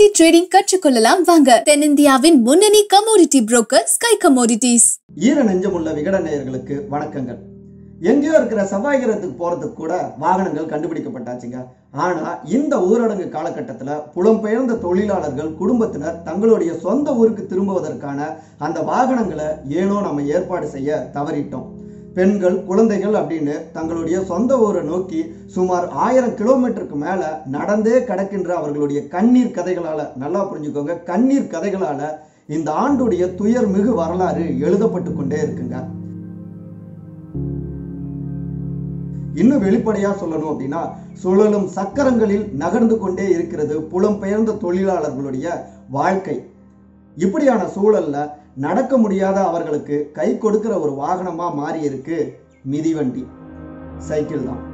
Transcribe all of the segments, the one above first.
commodity trading கற்றுக்கொள்ளலாம் வாங்க தென்னிந்தியாவின் முன்னணி கமோடிட்டி புரோக்கர் ஸ்கை கமோடிட்டிஸ் ஈர நெஞ்சமுள்ள விகட நேயர்களுக்கு வணக்கங்கள் எங்கேயோ இருக்கிற செவ்வாய் கிரகத்துக்கு போறதுக்கு கூட வாகனங்கள் கண்டுபிடிக்கப்பட்டாச்சுங்க ஆனா இந்த ஊரடங்கு காலகட்டத்துல புலம்பெயர்ந்த தொழிலாளர்கள் குடும்பத்தினர் தங்களுடைய சொந்த ஊருக்கு திரும்புவதற்கான அந்த வாகனங்களை ஏனோ நம்ம ஏற்பாடு செய்ய தவறிட்டோம் பெண்கள் குழந்தைகள் அப்படின்னு தங்களுடைய சொந்த ஊரை நோக்கி சுமார் ஆயிரம் கிலோமீட்டருக்கு மேல நடந்தே கடக்கின்ற அவர்களுடைய கண்ணீர் கதைகளால நல்லா புரிஞ்சுக்கோங்க கண்ணீர் கதைகளால இந்த ஆண்டுடைய துயர் மிகு வரலாறு எழுதப்பட்டு கொண்டே இருக்குங்க இன்னும் வெளிப்படையா சொல்லணும் அப்படின்னா சுழலும் சக்கரங்களில் நகர்ந்து கொண்டே இருக்கிறது புலம்பெயர்ந்த தொழிலாளர்களுடைய வாழ்க்கை இப்படியான சூழல்ல நடக்க முடியாத அவர்களுக்கு கை கொடுக்கிற ஒரு வாகனமா மாறி இருக்கு மிதிவண்டி சைக்கிள் தான்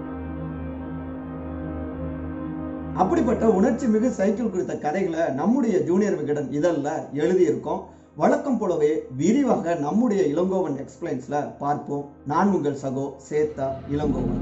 அப்படிப்பட்ட உணர்ச்சி மிகு சைக்கிள் குறித்த கதைகளை நம்முடைய ஜூனியர் விகடன் இதழில் எழுதியிருக்கோம் வழக்கம் போலவே விரிவாக நம்முடைய இளங்கோவன் எக்ஸ்பிளைன்ஸ்ல பார்ப்போம் நான் உங்கள் சகோ சேத்தா இளங்கோவன்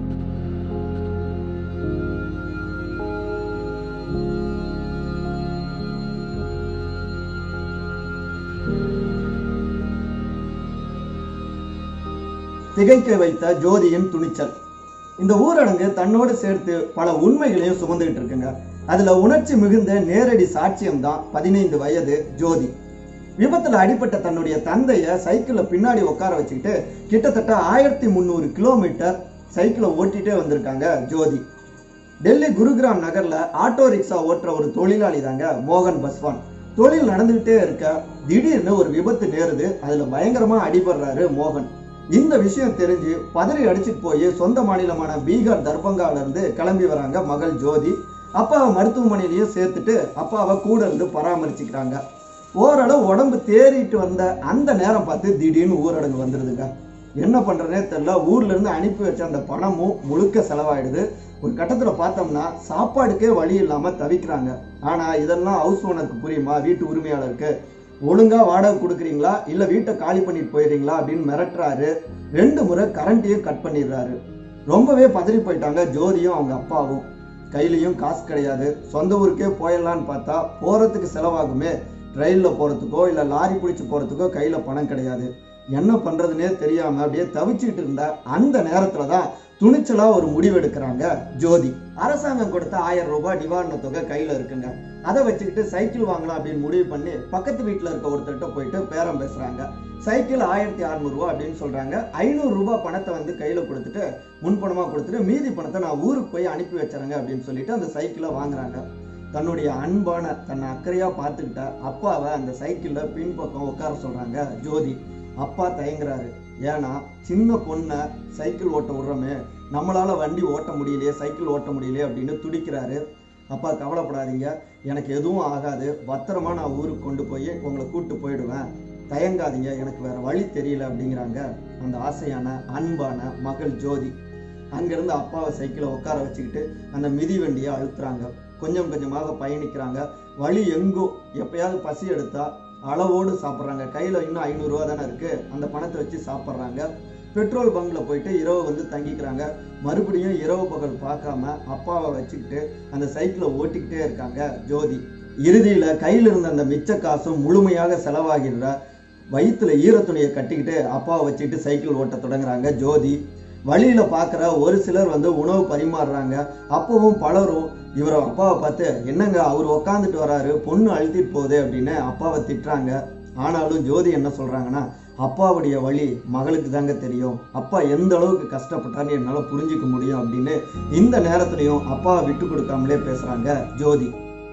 திகைக்க வைத்த ஜோதியின் துணிச்சல் இந்த ஊரடங்கு தன்னோடு சேர்த்து பல உண்மைகளையும் சுமந்துகிட்டு இருக்குங்க அதுல உணர்ச்சி மிகுந்த நேரடி சாட்சியம் தான் பதினைந்து வயது ஜோதி விபத்துல அடிபட்ட தன்னுடைய தந்தைய சைக்கிள்ல பின்னாடி உட்கார வச்சுக்கிட்டு கிட்டத்தட்ட ஆயிரத்தி முந்நூறு கிலோமீட்டர் சைக்கிளை ஓட்டிட்டே வந்திருக்காங்க ஜோதி டெல்லி குருகிராம் நகர்ல ஆட்டோ ரிக்ஷா ஓட்டுற ஒரு தொழிலாளி தாங்க மோகன் பஸ்வான் தொழில் நடந்துகிட்டே இருக்க திடீர்னு ஒரு விபத்து நேருது அதுல பயங்கரமா அடிபடுறாரு மோகன் இந்த விஷயம் தெரிஞ்சு பதறி அடிச்சுட்டு போய் சொந்த மாநிலமான பீகார் தர்பங்கால இருந்து கிளம்பி வராங்க மகள் ஜோதி அப்பாவை மருத்துவமனையிலயும் சேர்த்துட்டு அப்பாவை கூட இருந்து பராமரிச்சுக்கிறாங்க ஓரளவு உடம்பு தேறிட்டு வந்த அந்த நேரம் பார்த்து திடீர்னு ஊரடங்கு வந்துருதுங்க என்ன பண்றதுனே தெரியல ஊர்ல இருந்து அனுப்பி வச்ச அந்த பணமும் முழுக்க செலவாயிடுது ஒரு கட்டத்துல பார்த்தோம்னா சாப்பாடுக்கே வழி இல்லாம தவிக்கிறாங்க ஆனா இதெல்லாம் ஹவுஸ் ஓனருக்கு புரியுமா வீட்டு உரிமையாளருக்கு ஒழுங்கா வாடகை கொடுக்குறீங்களா இல்ல வீட்டை காலி பண்ணிட்டு போயிடுறீங்களா அப்படின்னு மிரட்டுறாரு ரெண்டு முறை கரண்ட்டையும் கட் பண்ணிடுறாரு ரொம்பவே பதறி போயிட்டாங்க ஜோதியும் அவங்க அப்பாவும் கையிலையும் காசு கிடையாது சொந்த ஊருக்கே போயிடலான்னு பார்த்தா போறதுக்கு செலவாகுமே ட்ரெயின்ல போறதுக்கோ இல்ல லாரி பிடிச்சு போறதுக்கோ கையில பணம் கிடையாது என்ன பண்றதுனே தெரியாம அப்படியே தவிச்சுட்டு இருந்த அந்த நேரத்துல தான் துணிச்சலா ஒரு முடிவு எடுக்கிறாங்க ஜோதி அரசாங்கம் கொடுத்த ஆயிரம் ரூபாய் நிவாரண தொகை கையில இருக்குங்க அதை வச்சுக்கிட்டு சைக்கிள் வாங்கலாம் அப்படின்னு முடிவு பண்ணி பக்கத்து வீட்டுல இருக்க ஒருத்தர்கிட்ட போயிட்டு பேரம் பேசுறாங்க சைக்கிள் ஆயிரத்தி அறுநூறு ரூபாய் அப்படின்னு சொல்றாங்க ஐநூறு ரூபாய் பணத்தை வந்து கையில கொடுத்துட்டு முன்பணமா கொடுத்துட்டு மீதி பணத்தை நான் ஊருக்கு போய் அனுப்பி வச்சுறேங்க அப்படின்னு சொல்லிட்டு அந்த சைக்கிளை வாங்குறாங்க தன்னுடைய அன்பான தன்னை அக்கறையா பார்த்துக்கிட்ட அப்பாவை அந்த சைக்கிள்ல பின்பக்கம் உட்கார சொல்றாங்க ஜோதி அப்பா தயங்குறாரு ஏன்னா சின்ன பொண்ணை சைக்கிள் ஓட்ட விடுறோமே நம்மளால வண்டி ஓட்ட முடியலையே சைக்கிள் ஓட்ட முடியலையே அப்படின்னு துடிக்கிறாரு அப்பா கவலைப்படாதீங்க எனக்கு எதுவும் ஆகாது பத்திரமா நான் ஊருக்கு கொண்டு போய் உங்களை கூட்டு போயிடுவேன் தயங்காதீங்க எனக்கு வேற வழி தெரியல அப்படிங்கிறாங்க அந்த ஆசையான அன்பான மகள் ஜோதி அங்கிருந்து அப்பாவை சைக்கிளை உட்கார வச்சுக்கிட்டு அந்த மிதி வண்டியை அழுத்துறாங்க கொஞ்சம் கொஞ்சமாக பயணிக்கிறாங்க வழி எங்கோ எப்பயாவது பசி எடுத்தா அளவோடு சாப்பிட்றாங்க கையில் இன்னும் ஐநூறுரூவா தானே இருக்கு அந்த பணத்தை வச்சு சாப்பிட்றாங்க பெட்ரோல் பங்க்ல போயிட்டு இரவு வந்து தங்கிக்கிறாங்க மறுபடியும் இரவு பகல் பார்க்காம அப்பாவை வச்சுக்கிட்டு அந்த சைக்கிளை ஓட்டிக்கிட்டே இருக்காங்க ஜோதி இறுதியில கையில் இருந்த அந்த மிச்ச காசும் முழுமையாக செலவாகின்ற வயிற்றுல ஈரத்துணியை கட்டிக்கிட்டு அப்பாவை வச்சுக்கிட்டு சைக்கிள் ஓட்ட தொடங்குறாங்க ஜோதி வழியில பார்க்குற ஒரு சிலர் வந்து உணவு பரிமாறுறாங்க அப்பவும் பலரும் இவரை அப்பாவை பார்த்து என்னங்க அவர் உக்காந்துட்டு வராரு பொண்ணு அழுத்திட்டு போகுது அப்படின்னு அப்பாவை திட்டுறாங்க ஆனாலும் ஜோதி என்ன சொல்றாங்கன்னா அப்பாவுடைய வழி மகளுக்கு தாங்க தெரியும் அப்பா எந்த அளவுக்கு கஷ்டப்பட்டான்னு என்னால் புரிஞ்சுக்க முடியும் அப்படின்னு இந்த நேரத்துலையும் அப்பாவை விட்டு கொடுக்காமலே பேசுறாங்க ஜோதி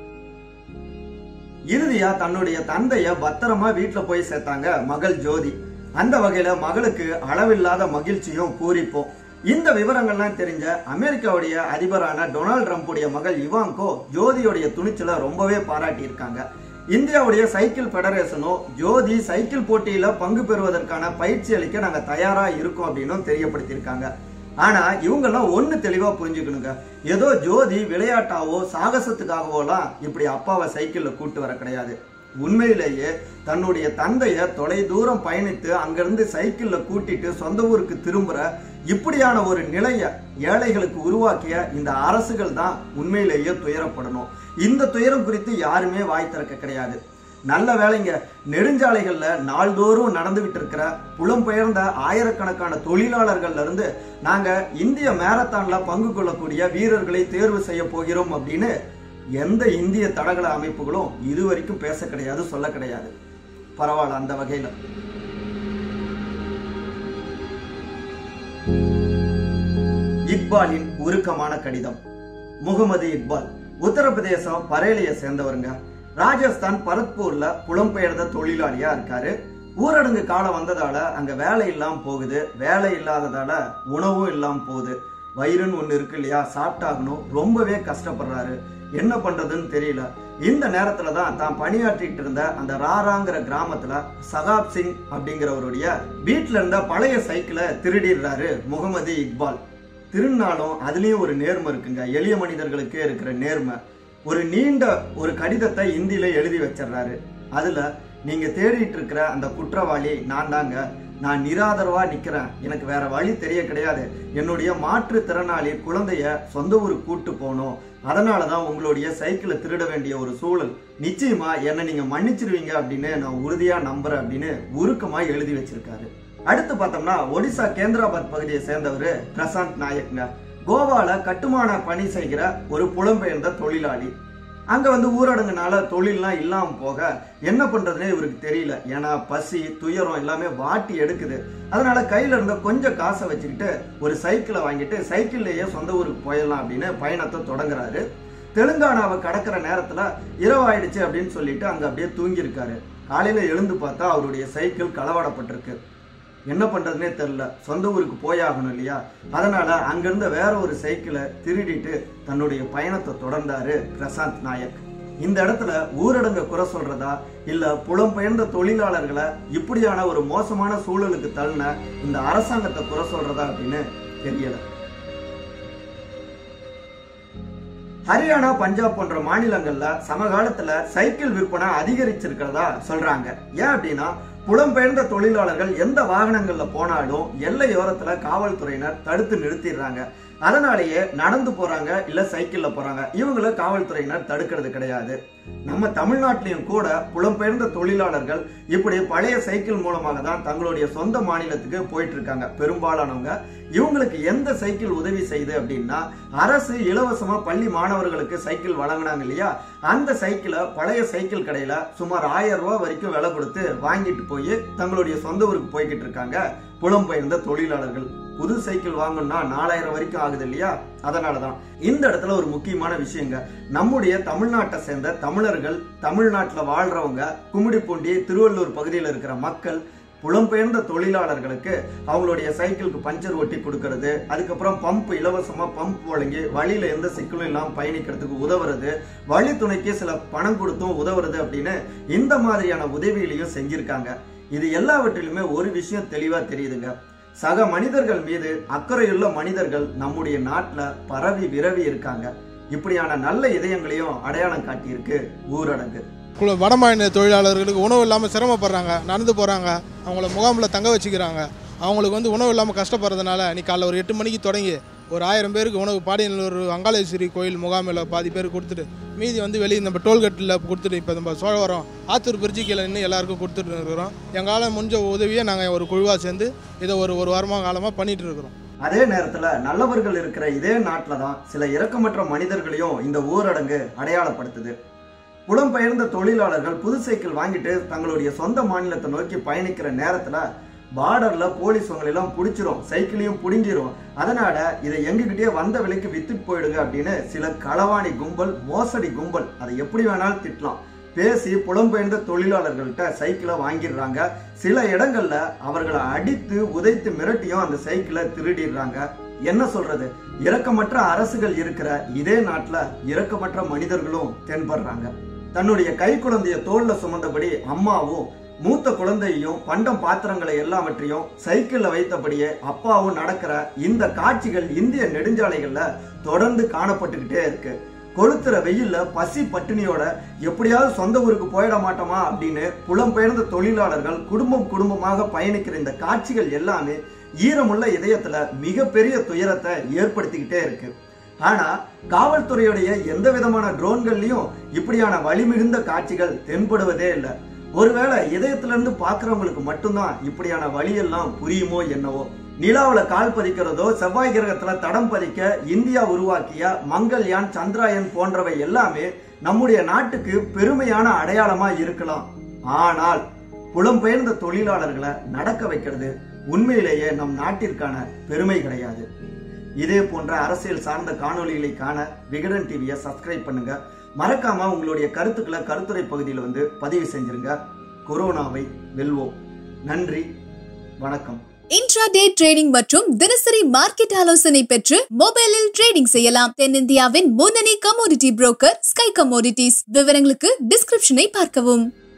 இறுதியா தன்னுடைய தந்தைய பத்திரமா வீட்டுல போய் சேர்த்தாங்க மகள் ஜோதி அந்த வகையில மகளுக்கு அளவில்லாத மகிழ்ச்சியும் பூரிப்பும் இந்த விவரங்கள்லாம் தெரிஞ்ச அமெரிக்காவுடைய அதிபரான டொனால்ட் ட்ரம்ப்புடைய மகள் இவாங்கோ ஜோதியுடைய துணிச்சலை ரொம்பவே பாராட்டி இருக்காங்க இந்தியாவுடைய சைக்கிள் பெடரேஷனும் ஜோதி சைக்கிள் போட்டியில பங்கு பெறுவதற்கான பயிற்சி அளிக்க நாங்க தயாரா இருக்கோம் அப்படின்னும் தெரியப்படுத்தியிருக்காங்க ஆனா இவங்கெல்லாம் ஒண்ணு தெளிவா புரிஞ்சுக்கணுங்க ஏதோ ஜோதி விளையாட்டாவோ சாகசத்துக்காகவோலாம் இப்படி அப்பாவை சைக்கிள்ல கூட்டு வர கிடையாது உண்மையிலேயே தன்னுடைய தந்தைய தொலை தூரம் பயணித்து அங்கிருந்து சைக்கிள்ல கூட்டிட்டு சொந்த ஊருக்கு திரும்புற இப்படியான ஒரு நிலைய ஏழைகளுக்கு உருவாக்கிய இந்த அரசுகள் தான் உண்மையிலேயே துயரப்படணும் இந்த துயரம் குறித்து யாருமே வாய் திறக்க கிடையாது நல்ல வேலைங்க நெடுஞ்சாலைகள்ல நாள்தோறும் நடந்துகிட்டு இருக்கிற புலம்பெயர்ந்த ஆயிரக்கணக்கான தொழிலாளர்கள்ல இருந்து நாங்க இந்திய மேரத்தான்ல பங்கு கொள்ளக்கூடிய வீரர்களை தேர்வு செய்ய போகிறோம் அப்படின்னு எந்த இந்திய தடகள அமைப்புகளும் இதுவரைக்கும் பேச கிடையாது சொல்ல கிடையாது பரவாயில்ல அந்த வகையில இக்பாலின் உருக்கமான கடிதம் முகமது இக்பால் உத்தரப்பிரதேசம் பரேலியை சேர்ந்தவருங்க ராஜஸ்தான் பரத்பூர்ல புலம்பெயர்ந்த தொழிலாளியா இருக்காரு ஊரடங்கு காலம் வந்ததால அங்க வேலை இல்லாம போகுது வேலை இல்லாததால உணவும் இல்லாம போகுது வயிறுன்னு ஒண்ணு இருக்கு இல்லையா சாப்பிட்டாகணும் ரொம்பவே கஷ்டப்படுறாரு என்ன பண்றதுன்னு தெரியல இந்த நேரத்துல தான் தான் பணியாற்றிட்டு இருந்த அந்த ராராங்கிற கிராமத்துல சகாப் சிங் அப்படிங்கிறவருடைய வீட்டுல இருந்த பழைய சைக்கிளை திருடிடுறாரு முகமது இக்பால் திருநாளும் அதுலயும் ஒரு நேர்மை இருக்குங்க எளிய மனிதர்களுக்கே இருக்கிற நேர்மை ஒரு நீண்ட ஒரு கடிதத்தை இந்தியில எழுதி வச்சிடுறாரு அதுல நீங்க தேடிட்டு இருக்கிற அந்த குற்றவாளி நான் தாங்க நான் நிராதரவா நிக்கிறேன் எனக்கு வேற வழி தெரிய கிடையாது என்னுடைய மாற்றுத்திறனாளி குழந்தைய சொந்த ஊருக்கு கூட்டு போகணும் அதனாலதான் உங்களுடைய சைக்கிளை திருட வேண்டிய ஒரு சூழல் நிச்சயமா என்னை நீங்க மன்னிச்சிருவீங்க அப்படின்னு நான் உறுதியா நம்புறேன் அப்படின்னு உருக்கமா எழுதி வச்சிருக்காரு அடுத்து பார்த்தோம்னா ஒடிசா கேந்திராபாத் பகுதியை சேர்ந்தவர் பிரசாந்த் நாயக்ங்க கோவால கட்டுமான பணி செய்கிற ஒரு புலம்பெயர்ந்த தொழிலாளி அங்க வந்து ஊரடங்குனால தொழில்லாம் இல்லாம போக என்ன பண்றதுனே இவருக்கு தெரியல ஏன்னா பசி துயரம் எல்லாமே வாட்டி எடுக்குது அதனால கையில இருந்த கொஞ்சம் காசை வச்சுக்கிட்டு ஒரு சைக்கிளை வாங்கிட்டு சைக்கிள்லயே சொந்த ஊருக்கு போயிடலாம் அப்படின்னு பயணத்தை தொடங்குறாரு தெலுங்கானாவை கடக்கிற நேரத்துல இரவு ஆயிடுச்சு அப்படின்னு சொல்லிட்டு அங்க அப்படியே தூங்கி இருக்காரு காலையில எழுந்து பார்த்தா அவருடைய சைக்கிள் களவாடப்பட்டிருக்கு என்ன பண்றதுனே தெரியல சொந்த ஊருக்கு போயாகணும் இல்லையா அதனால அங்கிருந்த வேற ஒரு சைக்கிளை திருடிட்டு தன்னுடைய பயணத்தை தொடர்ந்தாரு பிரசாந்த் நாயக் இந்த இடத்துல ஊரடங்க குறை சொல்றதா இல்ல புலம்பெயர்ந்த தொழிலாளர்களை இப்படியான ஒரு மோசமான சூழலுக்கு தள்ளின இந்த அரசாங்கத்தை குறை சொல்றதா அப்படின்னு தெரியல ஹரியானா பஞ்சாப் போன்ற மாநிலங்கள்ல சமகாலத்துல சைக்கிள் விற்பனை அதிகரிச்சிருக்கிறதா சொல்றாங்க ஏன் அப்படின்னா புலம்பெயர்ந்த தொழிலாளர்கள் எந்த வாகனங்கள்ல போனாலும் எல்லையோரத்துல காவல்துறையினர் தடுத்து நிறுத்திடுறாங்க அதனாலேயே நடந்து போறாங்க இல்ல சைக்கிள்ல போறாங்க இவங்கள காவல்துறையினர் தடுக்கிறது கிடையாது நம்ம தமிழ்நாட்டிலையும் கூட புலம்பெயர்ந்த தொழிலாளர்கள் இப்படி பழைய சைக்கிள் மூலமாக தான் தங்களுடைய சொந்த மாநிலத்துக்கு போயிட்டு இருக்காங்க பெரும்பாலானவங்க இவங்களுக்கு எந்த சைக்கிள் உதவி செய்யுது அப்படின்னா அரசு இலவசமா பள்ளி மாணவர்களுக்கு சைக்கிள் வழங்கினாங்க இல்லையா அந்த சைக்கிளை பழைய சைக்கிள் கடையில சுமார் ஆயிரம் ரூபாய் வரைக்கும் விலை கொடுத்து வாங்கிட்டு போய் தங்களுடைய சொந்த ஊருக்கு போய்கிட்டு இருக்காங்க புலம்பெயர்ந்த தொழிலாளர்கள் புது சைக்கிள் வாங்கணும்னா நாலாயிரம் வரைக்கும் ஆகுது இல்லையா அதனாலதான் இந்த இடத்துல ஒரு முக்கியமான விஷயங்க நம்முடைய தமிழ்நாட்டை சேர்ந்த தமிழர்கள் தமிழ்நாட்டுல வாழ்றவங்க கும்மிடிப்பூண்டி திருவள்ளூர் பகுதியில் இருக்கிற மக்கள் புலம்பெயர்ந்த தொழிலாளர்களுக்கு அவங்களுடைய சைக்கிளுக்கு பஞ்சர் ஒட்டி கொடுக்கறது அதுக்கப்புறம் பம்ப் இலவசமா பம்ப் வழங்கி வழியில எந்த சிக்கலும் இல்லாம பயணிக்கிறதுக்கு உதவுறது வழித்துணைக்கு சில பணம் கொடுத்தும் உதவுறது அப்படின்னு இந்த மாதிரியான உதவிகளையும் செஞ்சிருக்காங்க இது எல்லாவற்றிலுமே ஒரு விஷயம் தெளிவா தெரியுதுங்க சக மனிதர்கள் மீது அக்கறையுள்ள மனிதர்கள் நம்முடைய நாட்டுல பரவி விரவி இருக்காங்க இப்படியான நல்ல இதயங்களையும் அடையாளம் காட்டியிருக்கு ஊரடங்கு குல வடமாநில தொழிலாளர்களுக்கு உணவு இல்லாமல் சிரமப்படுறாங்க நடந்து போகிறாங்க அவங்கள முகாமில் தங்க வச்சுக்கிறாங்க அவங்களுக்கு வந்து உணவு இல்லாமல் கஷ்டப்படுறதுனால நீ காலைல ஒரு எட்டு மணிக்கு தொடங்கி ஒரு ஆயிரம் பேருக்கு உணவு பாடியநல்லூர் அங்காளேஸ்வரி கோயில் முகாமில் பாதி பேர் கொடுத்துட்டு மீதி வந்து வெளியே நம்ம டோல்கேட்டில் கொடுத்துட்டு இப்போ நம்ம சோழவரம் ஆத்தூர் பிரிட்ஜு கீழே நின்று எல்லாருக்கும் கொடுத்துட்டு இருக்கிறோம் எங்களால் முடிஞ்ச உதவியை நாங்கள் ஒரு குழுவாக சேர்ந்து இதை ஒரு ஒரு வாரமாக காலமாக பண்ணிகிட்டு இருக்கிறோம் அதே நேரத்துல நல்லவர்கள் இருக்கிற இதே நாட்டுல தான் சில இரக்கமற்ற மனிதர்களையும் இந்த ஊரடங்கு அடையாளப்படுத்துது புலம்பெயர்ந்த தொழிலாளர்கள் புது சைக்கிள் வாங்கிட்டு தங்களுடைய சொந்த மாநிலத்தை நோக்கி பயணிக்கிற நேரத்துல பார்டர்ல போலீஸ் உங்களெல்லாம் பிடிச்சிரும் சைக்கிளையும் புடுங்கிரும் அதனால இதை எங்ககிட்டயே வந்த விலைக்கு வித்துட்டு போயிடுங்க அப்படின்னு சில களவாணி கும்பல் மோசடி கும்பல் அதை எப்படி வேணாலும் திட்டலாம் பேசி புலம்பெயர்ந்த தொழிலாளர்கள்ட்ட சைக்கிளை வாங்கிடுறாங்க சில இடங்கள்ல அவர்களை அடித்து உதைத்து மிரட்டியும் அந்த சைக்கிளை திருடிடுறாங்க என்ன சொல்றது இரக்கமற்ற அரசுகள் இருக்கிற இதே நாட்டுல இரக்கமற்ற மனிதர்களும் தென்படுறாங்க தன்னுடைய கை குழந்தைய தோல்ல சுமந்தபடி அம்மாவும் மூத்த குழந்தையையும் பண்டம் பாத்திரங்களை எல்லாவற்றையும் சைக்கிள்ல வைத்தபடியே அப்பாவும் நடக்கிற இந்த காட்சிகள் இந்திய நெடுஞ்சாலைகள்ல தொடர்ந்து காணப்பட்டுக்கிட்டே இருக்கு கொளுத்துற வெயில்ல பசி பட்டினியோட எப்படியாவது சொந்த ஊருக்கு போயிட மாட்டோமா அப்படின்னு புலம்பெயர்ந்த தொழிலாளர்கள் குடும்பம் குடும்பமாக பயணிக்கிற இந்த காட்சிகள் எல்லாமே ஈரமுள்ள இதயத்துல மிகப்பெரிய துயரத்தை ஏற்படுத்திக்கிட்டே இருக்கு ஆனா காவல்துறையுடைய எந்த விதமான ட்ரோன்கள்லயும் இப்படியான வலிமிகுந்த காட்சிகள் தென்படுவதே இல்லை ஒருவேளை இதயத்துல இருந்து பாக்குறவங்களுக்கு மட்டும்தான் இப்படியான வழியெல்லாம் புரியுமோ என்னவோ நிலாவுல கால் பதிக்கிறதோ செவ்வாய் கிரகத்துல தடம் பதிக்க இந்தியா உருவாக்கிய மங்கள்யான் சந்திராயன் போன்றவை எல்லாமே நம்முடைய நாட்டுக்கு பெருமையான அடையாளமா இருக்கலாம் ஆனால் புலம்பெயர்ந்த தொழிலாளர்களை நடக்க வைக்கிறது உண்மையிலேயே நம் நாட்டிற்கான பெருமை கிடையாது இதே போன்ற அரசியல் சார்ந்த காணொளிகளை காண விகடன் டிவியை சப்ஸ்கிரைப் பண்ணுங்க மறக்காம உங்களுடைய கருத்துக்களை கருத்துரை பகுதியில் வந்து பதிவு செஞ்சிருங்க கொரோனாவை வெல்வோம் நன்றி வணக்கம் இன்ட்ராடே ட்ரேடிங் மற்றும் தினசரி மார்க்கெட் ஆலோசனை பெற்று மொபைலில் ட்ரேடிங் செய்யலாம் தென்னிந்தியாவின் முன்னணி கமோடிட்டி புரோக்கர் ஸ்கை கமோடிட்டிஸ் விவரங்களுக்கு டிஸ்கிரிப்ஷனை பார்க்கவும்